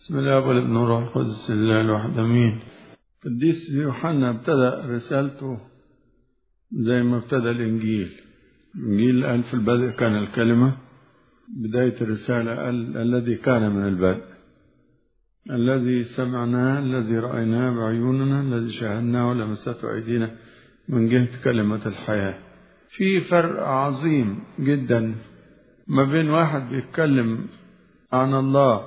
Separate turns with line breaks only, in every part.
بسم الله والابن والروح القدس الله الواحد امين قديس يوحنا ابتدأ رسالته زي ما ابتدأ الانجيل الانجيل قال في البدء كان الكلمة بداية الرسالة قال الذي كان من البدء الذي سمعناه الذي رأيناه بعيوننا الذي شاهدناه ولمسته أيدينا من جهة كلمة الحياة في فرق عظيم جدا ما بين واحد بيتكلم عن الله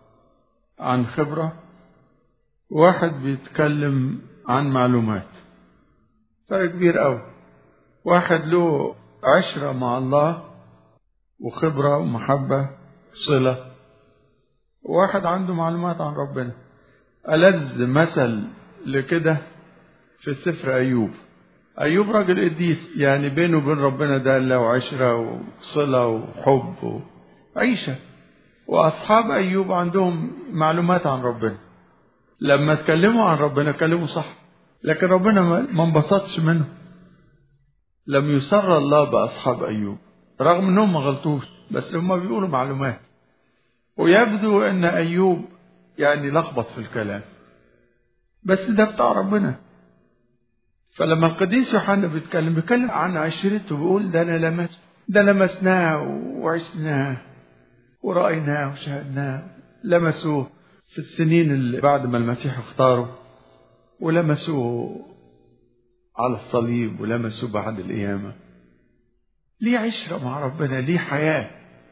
عن خبرة واحد بيتكلم عن معلومات فرق كبير قوي واحد له عشرة مع الله وخبرة ومحبة صلة واحد عنده معلومات عن ربنا ألذ مثل لكده في سفر أيوب أيوب راجل قديس يعني بينه وبين ربنا ده له عشرة وصلة وحب وعيشة وأصحاب أيوب عندهم معلومات عن ربنا لما اتكلموا عن ربنا اتكلموا صح لكن ربنا ما انبسطش منه لم يسر الله بأصحاب أيوب رغم أنهم ما غلطوش بس هم بيقولوا معلومات ويبدو أن أيوب يعني لخبط في الكلام بس ده بتاع ربنا فلما القديس يوحنا بيتكلم بيتكلم عن عشرته بيقول ده أنا لمس ده لمسناه وعشناه ورأيناه وشاهدناه لمسوه في السنين اللي بعد ما المسيح اختاره ولمسوه على الصليب ولمسوه بعد القيامة ليه عشرة مع ربنا ليه حياة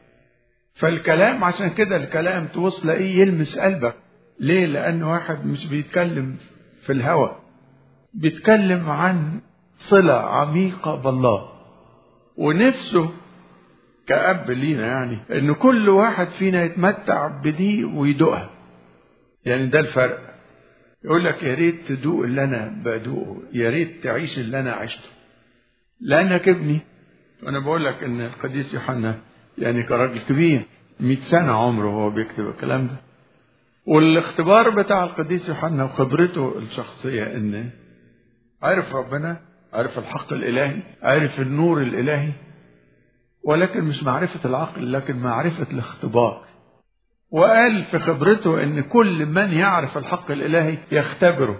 فالكلام عشان كده الكلام توصل ايه يلمس قلبك ليه لأن واحد مش بيتكلم في الهوى بيتكلم عن صلة عميقة بالله ونفسه كأب لينا يعني إن كل واحد فينا يتمتع بدي ويدوقها يعني ده الفرق يقول لك يا ريت تدوق اللي أنا بدوقه يا ريت تعيش اللي أنا عشته لأنك ابني وأنا بقول لك إن القديس يوحنا يعني كراجل كبير 100 سنة عمره وهو بيكتب الكلام ده والاختبار بتاع القديس يوحنا وخبرته الشخصية إن عرف ربنا عرف الحق الإلهي عرف النور الإلهي ولكن مش معرفة العقل لكن معرفة الاختبار وقال في خبرته ان كل من يعرف الحق الالهي يختبره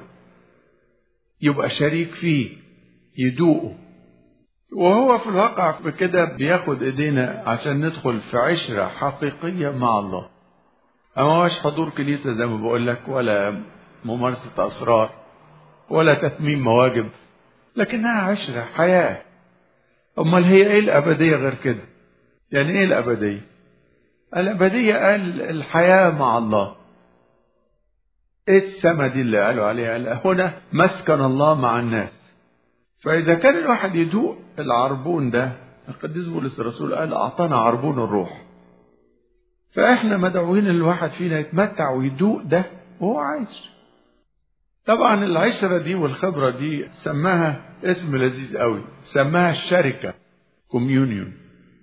يبقى شريك فيه يدوقه وهو في الواقع بكده بياخد ايدينا عشان ندخل في عشرة حقيقية مع الله اما هوش حضور كنيسة زي ما بقول لك ولا ممارسة اسرار ولا تتميم مواجب لكنها عشرة حياة امال هي ايه الابديه غير كده يعني ايه الابديه الابديه قال الحياه مع الله ايه السما دي اللي قالوا عليها قال هنا مسكن الله مع الناس فاذا كان الواحد يدوق العربون ده القديس بولس الرسول قال اعطانا عربون الروح فاحنا مدعوين الواحد فينا يتمتع ويدوق ده وهو عايش طبعا العشرة دي والخبرة دي سماها اسم لذيذ قوي سماها الشركة كوميونيون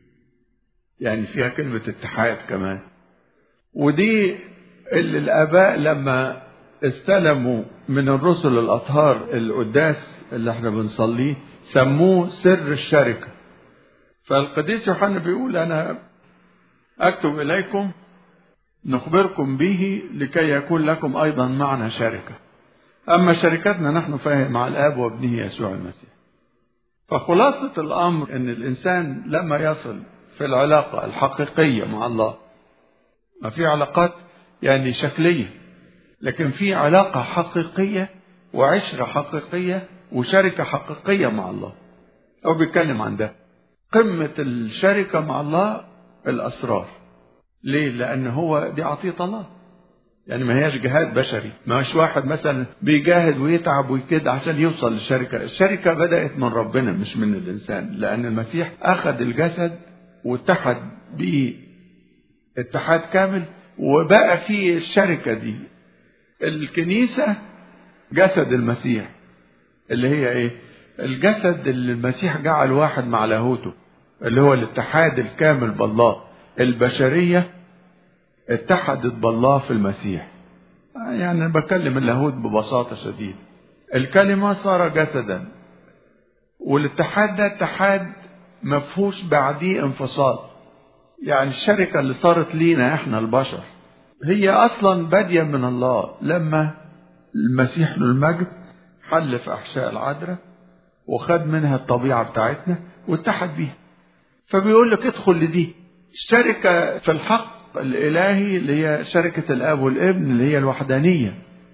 يعني فيها كلمة اتحاد كمان ودي اللي الآباء لما استلموا من الرسل الأطهار القداس اللي احنا بنصليه سموه سر الشركة فالقديس يوحنا بيقول أنا أكتب إليكم نخبركم به لكي يكون لكم أيضا معنا شركة أما شركتنا نحن فهي مع الآب وابنه يسوع المسيح فخلاصة الأمر أن الإنسان لما يصل في العلاقة الحقيقية مع الله ما في علاقات يعني شكلية لكن في علاقة حقيقية وعشرة حقيقية وشركة حقيقية مع الله أو بيتكلم عن ده قمة الشركة مع الله الأسرار ليه؟ لأن هو دي عطية الله يعني ما هياش جهاد بشري ما هيش واحد مثلا بيجاهد ويتعب ويكد عشان يوصل للشركة الشركة بدأت من ربنا مش من الإنسان لأن المسيح أخذ الجسد واتحد به اتحاد كامل وبقى في الشركة دي الكنيسة جسد المسيح اللي هي ايه الجسد اللي المسيح جعل واحد مع لاهوته اللي هو الاتحاد الكامل بالله البشريه اتحدت بالله في المسيح يعني أنا بكلم اللاهوت ببساطة شديدة الكلمة صار جسدا والاتحاد ده اتحاد مفهوش بعديه انفصال يعني الشركة اللي صارت لينا احنا البشر هي أصلا بادية من الله لما المسيح له المجد حل في أحشاء العذراء وخد منها الطبيعة بتاعتنا واتحد بيها فبيقول لك ادخل لدي الشركة في الحق الإلهي اللي هي شركة الآب والابن اللي هي الوحدانية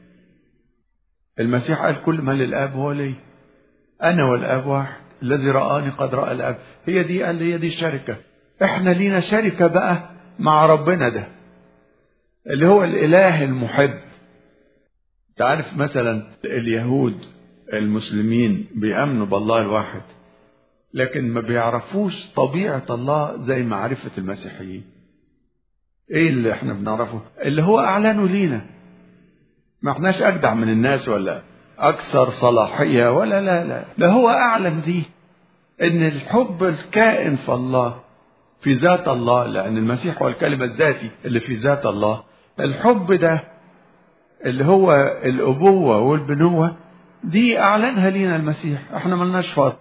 المسيح قال كل ما للآب هو لي أنا والآب واحد الذي رآني قد رأى الآب هي دي قال هي دي الشركة احنا لينا شركة بقى مع ربنا ده اللي هو الإله المحب تعرف مثلا اليهود المسلمين بيأمنوا بالله الواحد لكن ما بيعرفوش طبيعة الله زي معرفة المسيحيين ايه اللي احنا بنعرفه اللي هو اعلنه لينا ما احناش اجدع من الناس ولا اكثر صلاحية ولا لا لا ده هو اعلن دي ان الحب الكائن في الله في ذات الله لان المسيح هو الكلمة الذاتي اللي في ذات الله الحب ده اللي هو الابوة والبنوة دي اعلنها لينا المسيح احنا ملناش فضل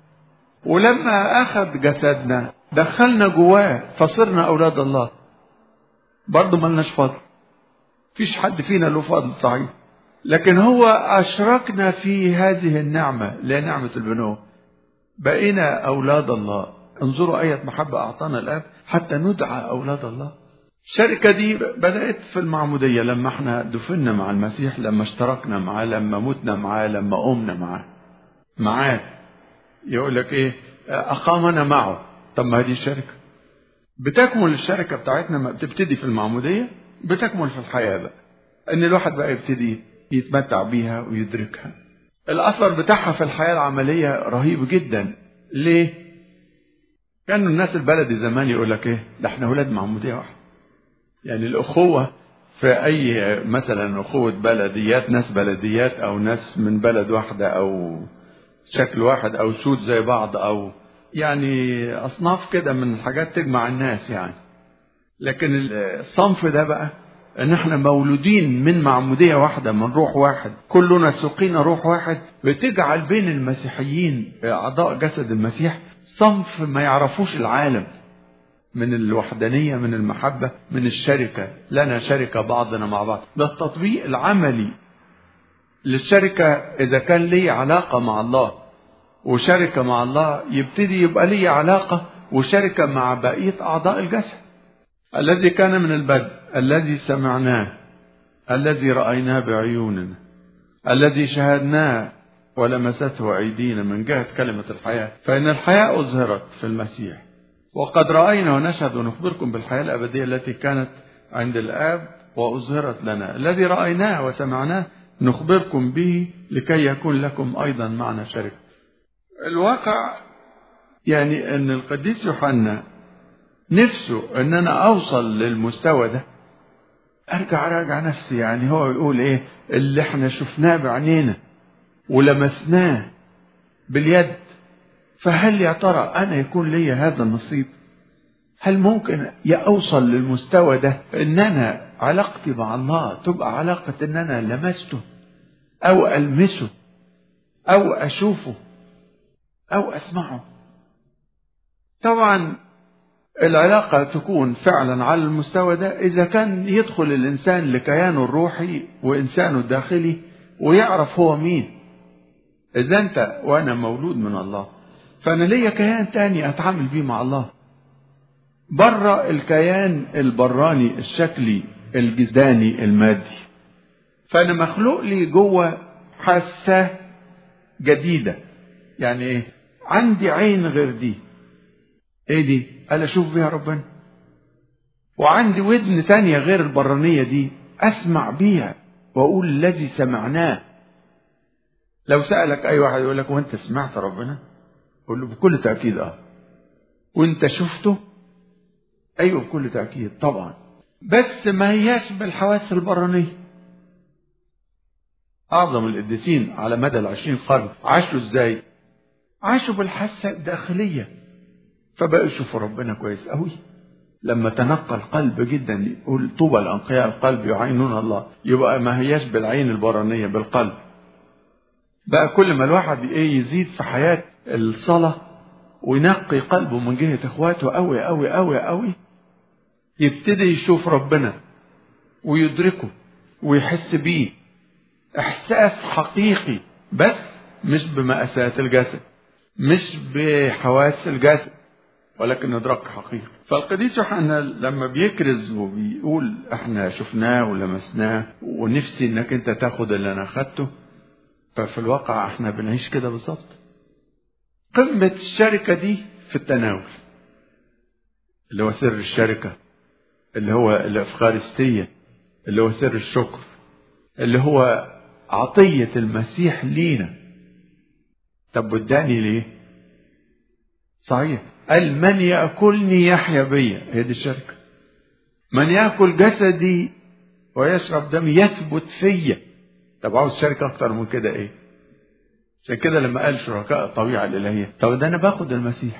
ولما اخذ جسدنا دخلنا جواه فصرنا اولاد الله برضه ملناش فضل فيش حد فينا له فضل صحيح لكن هو اشركنا في هذه النعمة اللي هي نعمة البنوة بقينا اولاد الله انظروا اية محبة اعطانا الاب حتى ندعى اولاد الله الشركة دي بدأت في المعمودية لما احنا دفنا مع المسيح لما اشتركنا معاه لما متنا معاه لما قمنا معاه معاه يقول لك ايه اقامنا معه طب ما هذه الشركه بتكمل الشركه بتاعتنا ما بتبتدي في المعموديه بتكمل في الحياه بقى ان الواحد بقى يبتدي يتمتع بيها ويدركها الاثر بتاعها في الحياه العمليه رهيب جدا ليه كانوا الناس البلدي زمان يقول لك ايه ده احنا ولاد معموديه واحده يعني الاخوه في اي مثلا اخوه بلديات ناس بلديات او ناس من بلد واحده او شكل واحد او سود زي بعض او يعني اصناف كده من الحاجات تجمع الناس يعني لكن الصنف ده بقى ان احنا مولودين من معمودية واحدة من روح واحد كلنا سقينا روح واحد بتجعل بين المسيحيين اعضاء جسد المسيح صنف ما يعرفوش العالم من الوحدانية من المحبة من الشركة لنا شركة بعضنا مع بعض ده التطبيق العملي للشركة إذا كان لي علاقة مع الله وشركة مع الله يبتدي يبقى لي علاقة وشركة مع بقية أعضاء الجسد الذي كان من البدء الذي سمعناه الذي رأيناه بعيوننا الذي شاهدناه ولمسته أيدينا من جهة كلمة الحياة فإن الحياة أظهرت في المسيح وقد رأينا ونشهد ونخبركم بالحياة الأبدية التي كانت عند الآب وأظهرت لنا الذي رأيناه وسمعناه نخبركم به لكي يكون لكم أيضا معنا شركة الواقع يعني أن القديس يوحنا نفسه أن أنا أوصل للمستوى ده أرجع أراجع نفسي يعني هو يقول إيه اللي احنا شفناه بعينينا ولمسناه باليد فهل يا ترى أنا يكون لي هذا النصيب هل ممكن أوصل للمستوى ده إن أنا علاقتي مع الله تبقى علاقة إن أنا لمسته أو ألمسه أو أشوفه أو أسمعه طبعا العلاقة تكون فعلا على المستوى ده إذا كان يدخل الإنسان لكيانه الروحي وإنسانه الداخلي ويعرف هو مين إذا أنت وأنا مولود من الله فأنا ليا كيان تاني أتعامل بيه مع الله بره الكيان البراني الشكلي الجسداني المادي فأنا مخلوق لي جوه حاسة جديدة يعني إيه عندي عين غير دي إيه دي قال أشوف بيها ربنا وعندي ودن تانية غير البرانية دي أسمع بيها وأقول الذي سمعناه لو سألك أي واحد يقول لك وأنت سمعت ربنا قول له بكل تأكيد أه وأنت شفته أيوه بكل تأكيد طبعا بس ما هياش بالحواس البرانية أعظم القديسين على مدى العشرين قرن عاشوا إزاي عاشوا بالحاسة الداخلية فبقوا يشوفوا ربنا كويس قوي لما تنقى القلب جدا يقول طوبى لأنقياء القلب يعينون الله يبقى ما هياش بالعين البرانية بالقلب بقى كل ما الواحد ايه يزيد في حياة الصلاة وينقي قلبه من جهة اخواته قوي قوي قوي قوي يبتدي يشوف ربنا ويدركه ويحس بيه احساس حقيقي بس مش بمأساة الجسد مش بحواس الجسد ولكن ادراك حقيقي فالقديس يوحنا لما بيكرز وبيقول احنا شفناه ولمسناه ونفسي انك انت تاخد اللي انا اخدته ففي الواقع احنا بنعيش كده بالظبط قمة الشركة دي في التناول اللي هو سر الشركة اللي هو الافخارستية اللي هو سر الشكر اللي هو عطية المسيح لينا طب وداني ليه صحيح قال من يأكلني يحيا بي هي دي الشركة من يأكل جسدي ويشرب دمي يثبت فيا طب عاوز شركة أكتر من كده إيه عشان كده لما قال شركاء الطبيعة الإلهية طب ده أنا باخد المسيح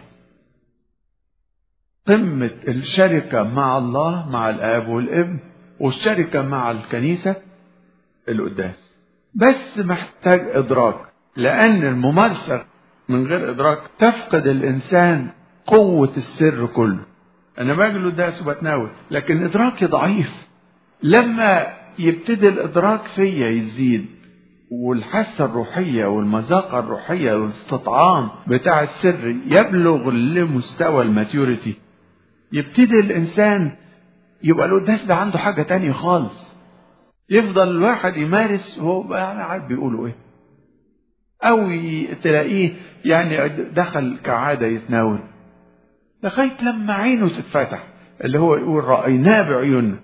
قمة الشركة مع الله مع الآب والابن والشركة مع الكنيسة القداس بس محتاج إدراك لأن الممارسة من غير إدراك تفقد الإنسان قوة السر كله أنا باجي القداس وبتناول لكن إدراكي ضعيف لما يبتدي الإدراك فيا يزيد والحاسة الروحية والمذاقة الروحية والاستطعام بتاع السر يبلغ لمستوى الماتيوريتي يبتدي الإنسان يبقى القداس ده عنده حاجة تانية خالص يفضل الواحد يمارس وهو بقى عارف بيقولوا ايه او تلاقيه يعني دخل كعادة يتناول لغاية لما عينه تتفتح اللي هو يقول رأيناه بعيوننا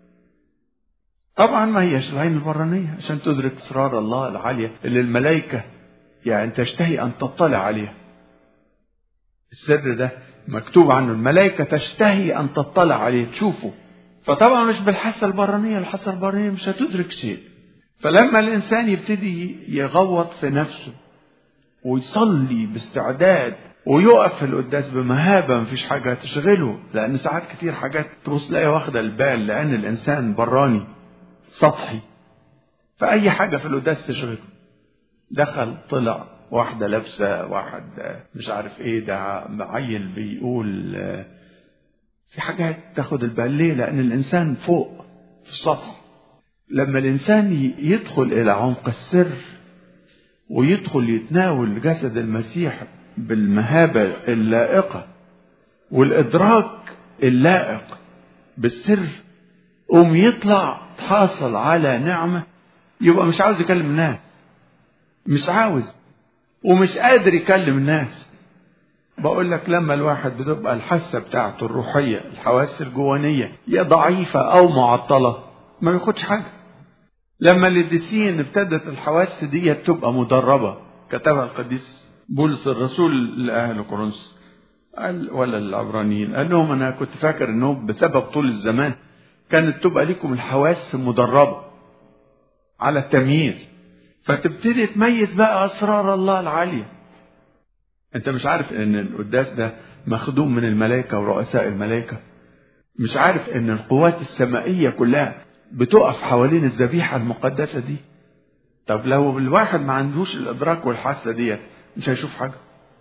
طبعا ما هيش العين البرانية عشان تدرك اسرار الله العالية اللي الملائكة يعني تشتهي ان تطلع عليها السر ده مكتوب عنه الملائكة تشتهي ان تطلع عليه تشوفه فطبعا مش بالحاسة البرانية الحاسة البرانية مش هتدرك شيء فلما الإنسان يبتدي يغوط في نفسه ويصلي باستعداد ويقف في القداس بمهابة مفيش حاجة تشغله لأن ساعات كتير حاجات تبص تلاقيها واخدة البال لأن الإنسان براني سطحي فأي حاجة في القداس تشغله دخل طلع واحدة لابسة واحد مش عارف ايه ده عيل بيقول في حاجات تاخد البال ليه لأن الإنسان فوق في السطح لما الإنسان يدخل إلى عمق السر ويدخل يتناول جسد المسيح بالمهابة اللائقة والإدراك اللائق بالسر قوم يطلع حاصل على نعمة يبقى مش عاوز يكلم الناس مش عاوز ومش قادر يكلم الناس بقول لك لما الواحد بتبقى الحاسة بتاعته الروحية الحواس الجوانية يا ضعيفة أو معطلة ما بياخدش حاجة لما القديسين ابتدت الحواس دي تبقى مدربة كتبها القديس بولس الرسول لأهل كورنثوس قال ولا العبرانيين قال لهم أنا كنت فاكر إنه بسبب طول الزمان كانت تبقى لكم الحواس مدربة على التمييز فتبتدي تميز بقى أسرار الله العالية أنت مش عارف إن القداس ده مخدوم من الملائكة ورؤساء الملائكة مش عارف إن القوات السمائية كلها بتقف حوالين الذبيحة المقدسة دي طب لو الواحد ما عندوش الإدراك والحاسة ديت مش هيشوف حاجة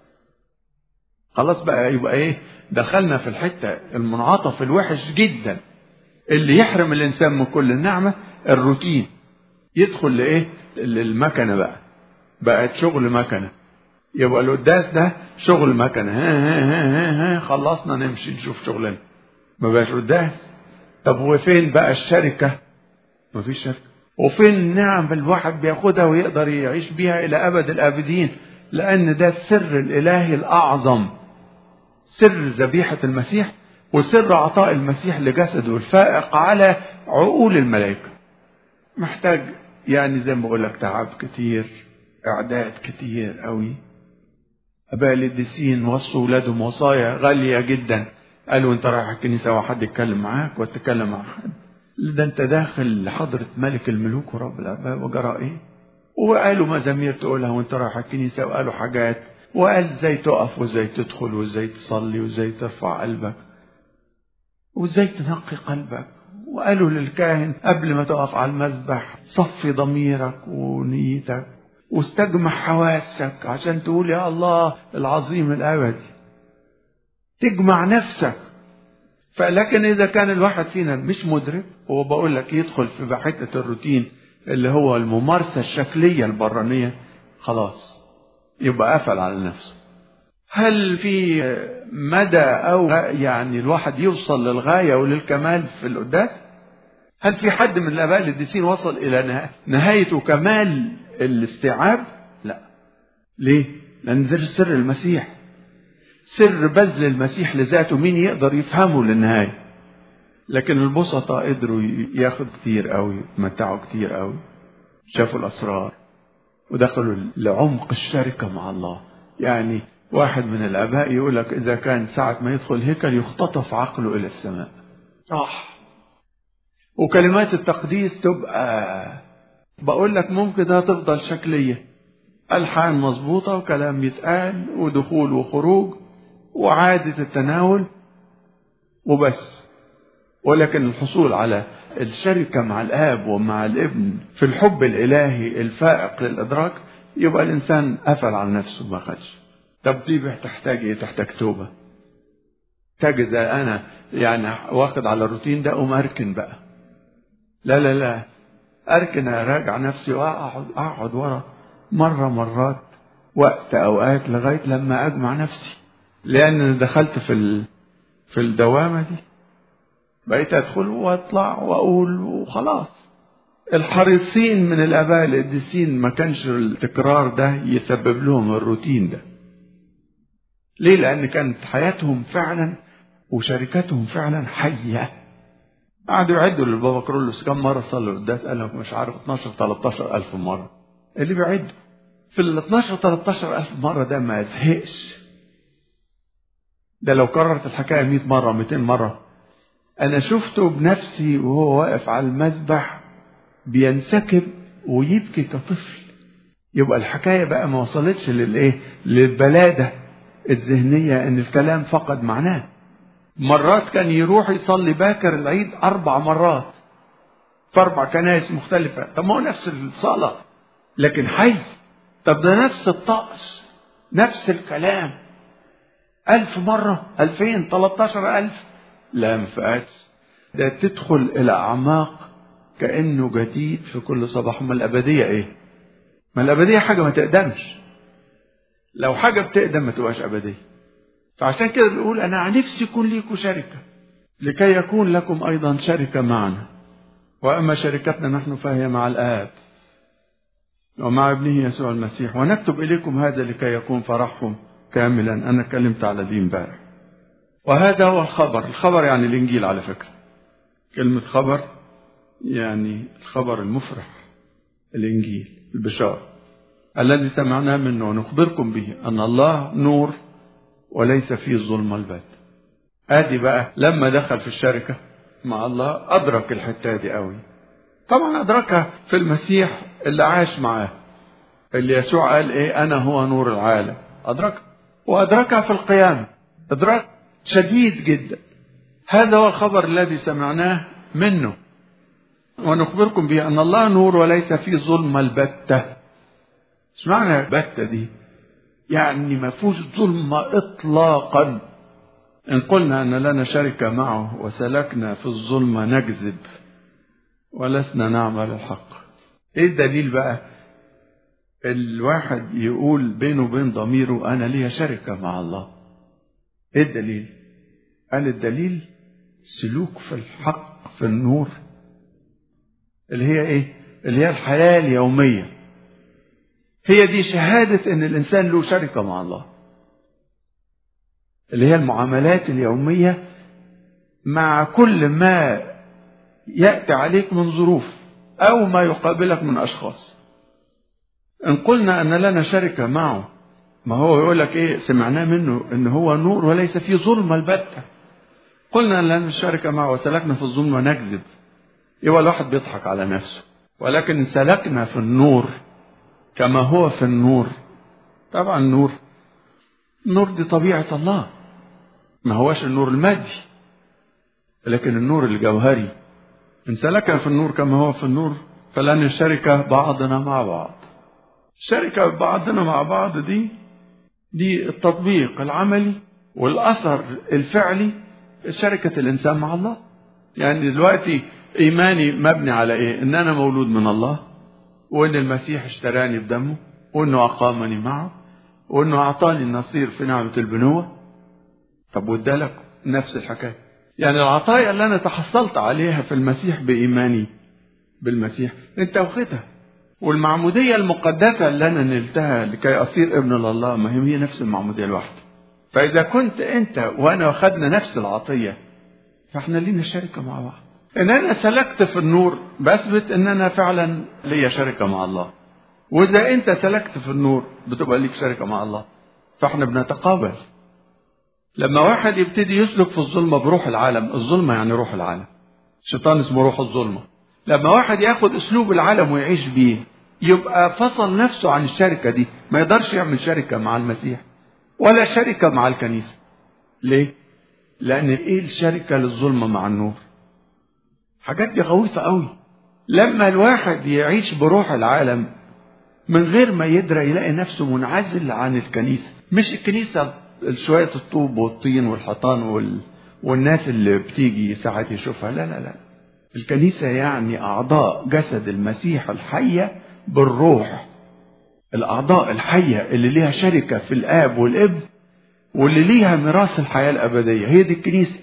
خلاص بقى يبقى إيه دخلنا في الحتة المنعطف الوحش جدا اللي يحرم الإنسان من كل النعمة الروتين يدخل لإيه للمكنة بقى بقت شغل مكنة يبقى القداس ده شغل مكنة ها ها ها ها ها خلصنا نمشي نشوف شغلنا ما بقاش قداس طب وفين بقى الشركة مفيش شركة وفين النعم الواحد بياخدها ويقدر يعيش بيها إلى أبد الآبدين لأن ده السر الإلهي الأعظم سر ذبيحة المسيح وسر عطاء المسيح لجسده الفائق على عقول الملائكة محتاج يعني زي ما بقول لك تعب كتير إعداد كتير قوي أباء القديسين وصوا أولادهم وصايا غالية جدا قالوا أنت رايح الكنيسة وحد يتكلم معاك وتتكلم مع حد ده أنت داخل لحضرة ملك الملوك ورب الآباء وجرى إيه وقالوا مزامير تقولها وأنت رايح الكنيسة وقالوا حاجات وقال ازاي تقف وازاي تدخل وازاي تصلي وازاي ترفع قلبك وازاي تنقي قلبك وقالوا للكاهن قبل ما تقف على المذبح صفي ضميرك ونيتك واستجمع حواسك عشان تقول يا الله العظيم الابدي تجمع نفسك فلكن إذا كان الواحد فينا مش مدرك هو بقول لك يدخل في حتة الروتين اللي هو الممارسة الشكلية البرانية خلاص يبقى قفل على نفسه هل في مدى أو يعني الواحد يوصل للغاية وللكمال في القداس هل في حد من الآباء القديسين وصل إلى نهاية وكمال الاستيعاب لا ليه لأن ده سر المسيح سر بذل المسيح لذاته مين يقدر يفهمه للنهاية لكن البسطة قدروا ياخد كتير قوي يتمتعوا كتير قوي شافوا الأسرار ودخلوا لعمق الشركة مع الله يعني واحد من الآباء يقول لك إذا كان ساعة ما يدخل هيكل يختطف عقله إلى السماء صح وكلمات التقديس تبقى بقول لك ممكن ده تفضل شكلية ألحان مظبوطة وكلام يتقال ودخول وخروج وعادة التناول وبس ولكن الحصول على الشركة مع الآب ومع الابن في الحب الإلهي الفائق للإدراك يبقى الإنسان قفل على نفسه ما خدش طب دي تحتاج إيه؟ تحتاج توبة تحتاج إذا أنا يعني واخد على الروتين ده أقوم أركن بقى لا لا لا أركن أراجع نفسي وأقعد أقعد ورا مرة مرات وقت أوقات لغاية لما أجمع نفسي لأن دخلت في ال... في الدوامة دي بقيت أدخل وأطلع وأقول وخلاص الحريصين من الآباء القديسين ما كانش التكرار ده يسبب لهم الروتين ده ليه لأن كانت حياتهم فعلا وشركتهم فعلا حية قعدوا يعدوا للبابا كرولوس كم مرة صلوا القداس قال لك مش عارف 12 13 ألف مرة اللي بيعد في ال 12 13 ألف مرة ده ما يزهقش ده لو كررت الحكاية 100 مرة 200 مرة أنا شفته بنفسي وهو واقف على المذبح بينسكب ويبكي كطفل يبقى الحكاية بقى ما وصلتش للإيه للبلادة الذهنية إن الكلام فقد معناه مرات كان يروح يصلي باكر العيد أربع مرات في أربع كنائس مختلفة طب ما هو نفس الصلاة لكن حي طب ده نفس الطقس نفس الكلام ألف مرة ألفين تلتاشر ألف لا ما فقتش ده تدخل إلى أعماق كأنه جديد في كل صباح ما الأبدية إيه ما الأبدية حاجة ما تقدمش لو حاجة بتقدم ما تبقاش أبدية فعشان كده بيقول أنا نفسي يكون ليكم شركة لكي يكون لكم أيضا شركة معنا وأما شركتنا نحن فهي مع الآب ومع ابنه يسوع المسيح ونكتب إليكم هذا لكي يكون فرحكم كاملا أنا اتكلمت على دي امبارح وهذا هو الخبر الخبر يعني الإنجيل على فكرة كلمة خبر يعني الخبر المفرح الإنجيل البشارة الذي سمعناه منه ونخبركم به أن الله نور وليس فيه الظلم البات ادي بقى لما دخل في الشركة مع الله أدرك الحتة دي قوي طبعا أدركها في المسيح اللي عاش معاه اللي يسوع قال إيه أنا هو نور العالم أدركها وأدركها في القيامة إدراك شديد جدا هذا هو الخبر الذي سمعناه منه ونخبركم به أن الله نور وليس فيه ظلم البتة ايش معنى البتة دي يعني ما فيهوش ظلم إطلاقا إن قلنا أن لنا شركة معه وسلكنا في الظلمة نكذب ولسنا نعمل الحق إيه الدليل بقى الواحد يقول بينه وبين ضميره أنا ليا شركة مع الله إيه الدليل قال الدليل سلوك في الحق في النور اللي هي إيه اللي هي الحياة اليومية هي دي شهادة إن الإنسان له شركة مع الله اللي هي المعاملات اليومية مع كل ما يأتي عليك من ظروف أو ما يقابلك من أشخاص إن قلنا أن لنا شركة معه ما هو يقول لك إيه سمعناه منه إن هو نور وليس فيه ظلم البتة قلنا أن لنا شركة معه وسلكنا في الظلم ونكذب يبقى الواحد بيضحك على نفسه ولكن سلكنا في النور كما هو في النور طبعا النور النور دي طبيعة الله ما هوش النور المادي لكن النور الجوهري إن سلكنا في النور كما هو في النور فلن الشركة بعضنا مع بعض الشركة بعضنا مع بعض دي دي التطبيق العملي والأثر الفعلي شركة الإنسان مع الله يعني دلوقتي إيماني مبني على إيه إن أنا مولود من الله وإن المسيح اشتراني بدمه وإنه أقامني معه وإنه أعطاني النصير في نعمة البنوة طب وادالك نفس الحكاية يعني العطايا اللي أنا تحصلت عليها في المسيح بإيماني بالمسيح أنت واخدها والمعمودية المقدسة اللي أنا نلتها لكي أصير ابن لله ما هي نفس المعمودية الواحدة فإذا كنت أنت وأنا أخذنا نفس العطية فإحنا لينا شركة مع بعض إن أنا سلكت في النور بثبت إن أنا فعلا ليا شركة مع الله وإذا أنت سلكت في النور بتبقى ليك شركة مع الله فإحنا بنتقابل لما واحد يبتدي يسلك في الظلمة بروح العالم الظلمة يعني روح العالم الشيطان اسمه روح الظلمة لما واحد ياخد أسلوب العالم ويعيش بيه يبقى فصل نفسه عن الشركة دي ما يقدرش يعمل شركة مع المسيح ولا شركة مع الكنيسة ليه؟ لأن إيه الشركة للظلمة مع النور؟ حاجات دي غويطة قوي لما الواحد يعيش بروح العالم من غير ما يدرى يلاقي نفسه منعزل عن الكنيسة مش الكنيسة شوية الطوب والطين والحيطان وال... والناس اللي بتيجي ساعات يشوفها لا لا لا الكنيسة يعني أعضاء جسد المسيح الحية بالروح الأعضاء الحية اللي ليها شركة في الآب والابن واللي ليها ميراث الحياة الأبدية هي دي الكنيسة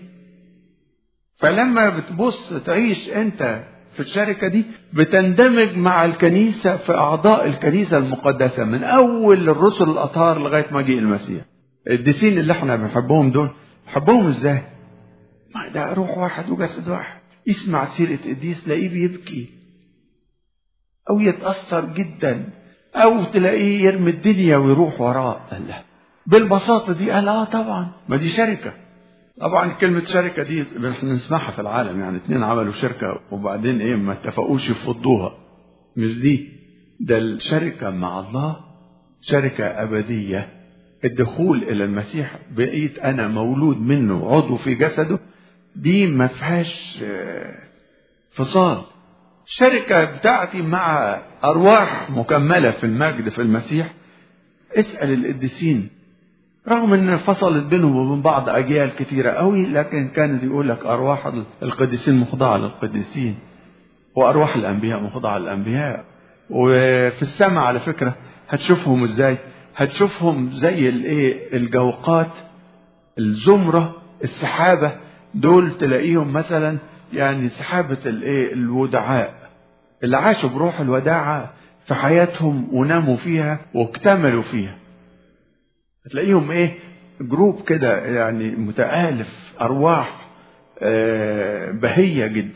فلما بتبص تعيش أنت في الشركة دي بتندمج مع الكنيسة في أعضاء الكنيسة المقدسة من أول الرسل الأطهار لغاية مجيء المسيح الديسين اللي احنا بنحبهم دول بنحبهم ازاي؟ ما ده روح واحد وجسد واحد يسمع سيرة قديس تلاقيه بيبكي أو يتأثر جدا أو تلاقيه يرمي الدنيا ويروح وراه الله بالبساطة دي قال اه طبعا ما دي شركة طبعا كلمة شركة دي احنا نسمعها في العالم يعني اتنين عملوا شركة وبعدين ايه ما اتفقوش يفضوها مش دي ده الشركة مع الله شركة أبدية الدخول إلى المسيح بقيت أنا مولود منه عضو في جسده دي ما فيهاش فصال الشركة بتاعتي مع أرواح مكملة في المجد في المسيح اسأل القديسين رغم ان فصلت بينهم وبين بعض اجيال كتيرة قوي لكن كان يقول لك ارواح القديسين مخضعة للقديسين وارواح الانبياء مخضعة للانبياء وفي السماء على فكرة هتشوفهم ازاي هتشوفهم زي الايه الجوقات الزمرة السحابة دول تلاقيهم مثلا يعني سحابة الايه الودعاء اللي عاشوا بروح الوداعة في حياتهم وناموا فيها واكتملوا فيها هتلاقيهم ايه جروب كده يعني متآلف ارواح آه بهية جدا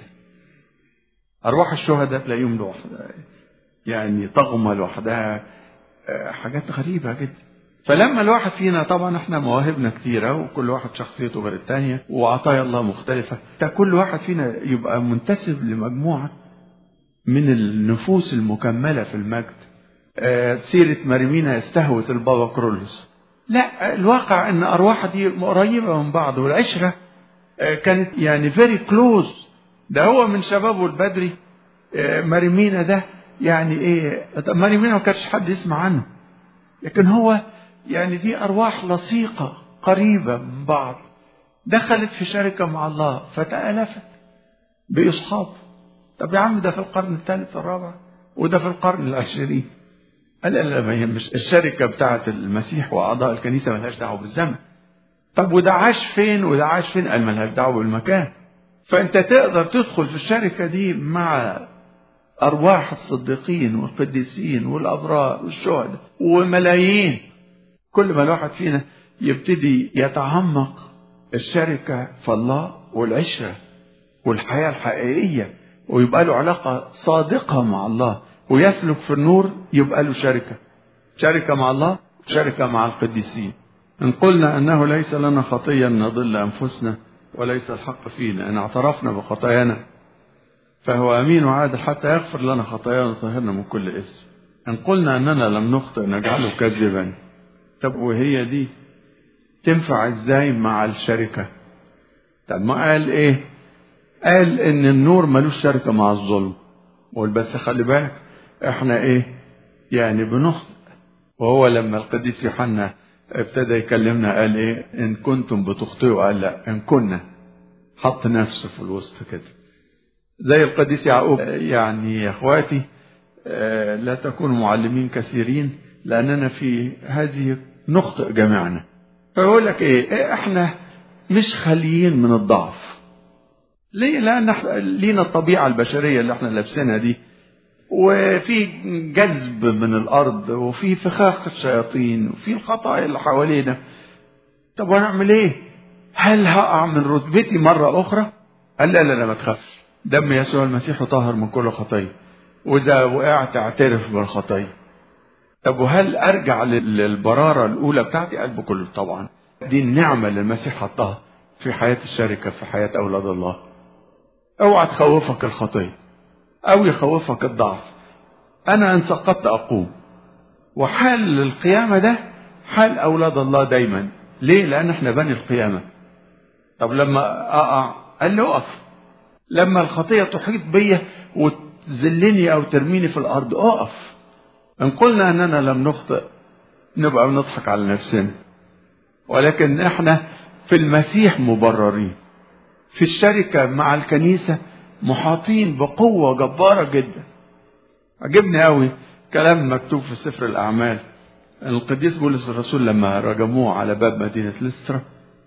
ارواح الشهداء تلاقيهم لوحدها يعني طغمة لوحدها آه حاجات غريبة جدا فلما الواحد فينا طبعا احنا مواهبنا كتيرة وكل واحد شخصيته غير التانية وعطايا الله مختلفة كل واحد فينا يبقى منتسب لمجموعة من النفوس المكملة في المجد آه سيرة مريمينا استهوت البابا كرولوس لا الواقع ان ارواح دي قريبه من بعض والعشره كانت يعني فيري كلوز ده هو من شبابه البدري مريمينا ده يعني ايه مريمينا ما كانش حد يسمع عنه لكن هو يعني دي ارواح لصيقه قريبه من بعض دخلت في شركه مع الله فتالفت باصحاب طب يا عم ده في القرن الثالث والرابع وده في القرن العشرين قال لا ما يهمش الشركة بتاعة المسيح وأعضاء الكنيسة ملهاش دعوة بالزمن طب وده عاش فين وده عاش فين قال ملهاش دعوة بالمكان فأنت تقدر تدخل في الشركة دي مع أرواح الصديقين والقديسين والأبرار والشهداء وملايين كل ما الواحد فينا يبتدي يتعمق الشركة في الله والعشرة والحياة الحقيقية ويبقى له علاقة صادقة مع الله ويسلك في النور يبقى له شركة شركة مع الله شركة مع القديسين إن قلنا أنه ليس لنا خطية نضل أنفسنا وليس الحق فينا إن اعترفنا بخطايانا فهو أمين وعادل حتى يغفر لنا خطايانا ويطهرنا من كل اسم إن قلنا أننا لم نخطئ نجعله كذبا طب وهي دي تنفع ازاي مع الشركة طب ما قال ايه قال ان النور ملوش شركة مع الظلم بس خلي بالك احنا ايه يعني بنخطئ وهو لما القديس يوحنا ابتدى يكلمنا قال ايه ان كنتم بتخطئوا قال لا ان كنا حط نفسه في الوسط كده زي القديس يعقوب يعني يا اخواتي لا تكونوا معلمين كثيرين لاننا في هذه نخطئ جميعنا فيقول لك ايه احنا مش خاليين من الضعف ليه لان لينا الطبيعه البشريه اللي احنا لابسينها دي وفي جذب من الارض وفي فخاخ الشياطين وفي الخطايا اللي حوالينا طب ونعمل ايه هل هقع من رتبتي مره اخرى قال لا لا لا ما تخافش دم يسوع المسيح طاهر من كل خطيه واذا وقعت اعترف بالخطيه طب وهل ارجع للبراره الاولى بتاعتي قال بكل طبعا دي النعمه اللي المسيح حطها في حياه الشركه في حياه اولاد الله اوعى تخوفك الخطيه او يخوفك الضعف انا ان سقطت اقوم وحال القيامه ده حال اولاد الله دايما ليه لان احنا بني القيامه طب لما اقع قال لي اقف لما الخطيه تحيط بيا وتذلني او ترميني في الارض اقف ان قلنا اننا لم نخطئ نبقى بنضحك على نفسنا ولكن احنا في المسيح مبررين في الشركه مع الكنيسه محاطين بقوه جباره جدا عجبني قوي كلام مكتوب في سفر الاعمال القديس بولس الرسول لما رجموه على باب مدينه لسترا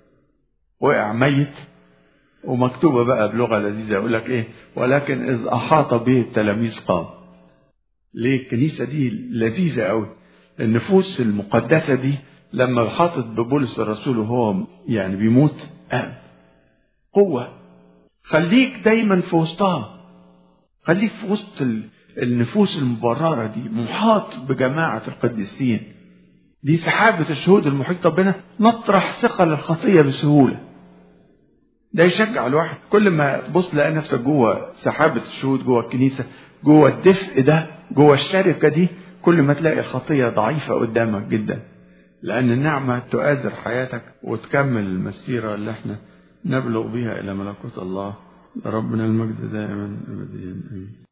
وقع ميت ومكتوبه بقى بلغه لذيذه يقول لك ايه ولكن اذ احاط به التلاميذ قام ليه الكنيسه دي لذيذه قوي النفوس المقدسه دي لما حاطط ببولس الرسول وهو يعني بيموت قام قوه خليك دايما في وسطها خليك في وسط النفوس المبرره دي محاط بجماعه القديسين دي سحابه الشهود المحيطه بنا نطرح ثقل الخطيه بسهوله ده يشجع الواحد كل ما تبص لقى نفسك جوه سحابه الشهود جوه الكنيسه جوه الدفء ده جوه الشركه دي كل ما تلاقي الخطيه ضعيفه قدامك جدا لان النعمه تؤازر حياتك وتكمل المسيره اللي احنا نبلغ بها الى ملكوت الله ربنا المجد دائما ابديا امين